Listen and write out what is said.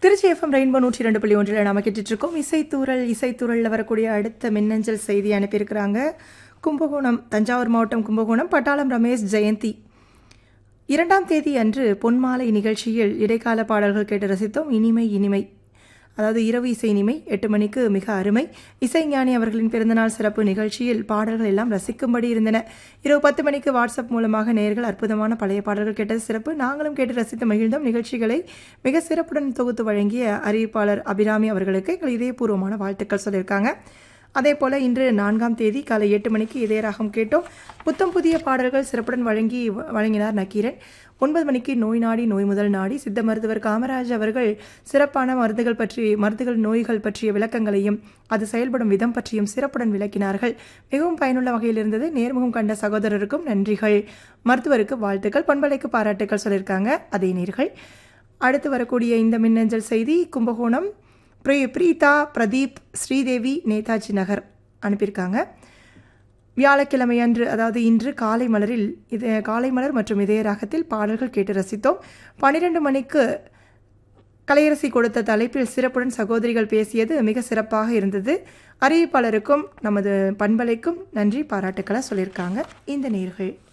Trichy FM rainbow நூற்றி ரெண்டு புள்ளி ஒன்றில் நாம கேட்டுட்டு இருக்கோம் இசைத்தூரல் இசைத்தூரலில் வரக்கூடிய அடுத்த மின்னஞ்சல் செய்தி அனுப்பியிருக்கிறாங்க கும்பகோணம் தஞ்சாவூர் மாவட்டம் கும்பகோணம் பட்டாளம் ரமேஷ் ஜெயந்தி இரண்டாம் தேதி அன்று பொன்மாலை நிகழ்ச்சியில் இடைக்கால பாடல்கள் கேட்டு ரசித்தோம் இனிமை இனிமை அதாவது இரவு இசை இனிமை எட்டு மணிக்கு மிக அருமை இசைஞானி அவர்களின் பிறந்தநாள் சிறப்பு நிகழ்ச்சியில் பாடல்கள் எல்லாம் ரசிக்கும்படி இருந்தன இரவு பத்து மணிக்கு வாட்ஸ்அப் மூலமாக நேர்கள் அற்புதமான பழைய பாடல்கள் கேட்டது சிறப்பு நாங்களும் கேட்டு ரசித்து மகிழ்ந்தோம் நிகழ்ச்சிகளை மிக சிறப்புடன் தொகுத்து வழங்கிய அறிவிப்பாளர் அபிராமி அவர்களுக்கு எங்கள் இதயபூர்வமான வாழ்த்துக்கள் சொல்லியிருக்காங்க அதே போல இன்று நான்காம் தேதி காலை எட்டு மணிக்கு இதய ராகம் கேட்டோம் புத்தம் புதிய பாடல்கள் சிறப்புடன் வழங்கி வழங்கினார் நக்கீரன் ஒன்பது மணிக்கு நோய் நாடி நோய் முதல் நாடி சித்த மருத்துவர் காமராஜ் அவர்கள் சிறப்பான மருந்துகள் பற்றி மருந்துகள் நோய்கள் பற்றிய விளக்கங்களையும் அது செயல்படும் விதம் பற்றியும் சிறப்புடன் விளக்கினார்கள் மிகவும் பயனுள்ள வகையில் இருந்தது நேர்முகம் கண்ட சகோதரருக்கும் நன்றிகள் மருத்துவருக்கு வாழ்த்துக்கள் பண்பலைக்கு பாராட்டுக்கள் சொல்லியிருக்காங்க அதே நேர்கள் அடுத்து வரக்கூடிய இந்த மின்னஞ்சல் செய்தி கும்பகோணம் ப்ரீ பிரீதா பிரதீப் ஸ்ரீதேவி நேதாஜி நகர் அனுப்பியிருக்காங்க வியாழக்கிழமை அன்று அதாவது இன்று காலை மலரில் இது காலை மலர் மற்றும் இதய ராகத்தில் பாடல்கள் கேட்டு ரசித்தோம் பன்னிரெண்டு மணிக்கு கலையரசி கொடுத்த தலைப்பில் சிறப்புடன் சகோதரிகள் பேசியது மிக சிறப்பாக இருந்தது அறிவிப்பாளருக்கும் நமது பண்பலைக்கும் நன்றி பாராட்டுக்களை சொல்லியிருக்காங்க இந்த நேர்கள்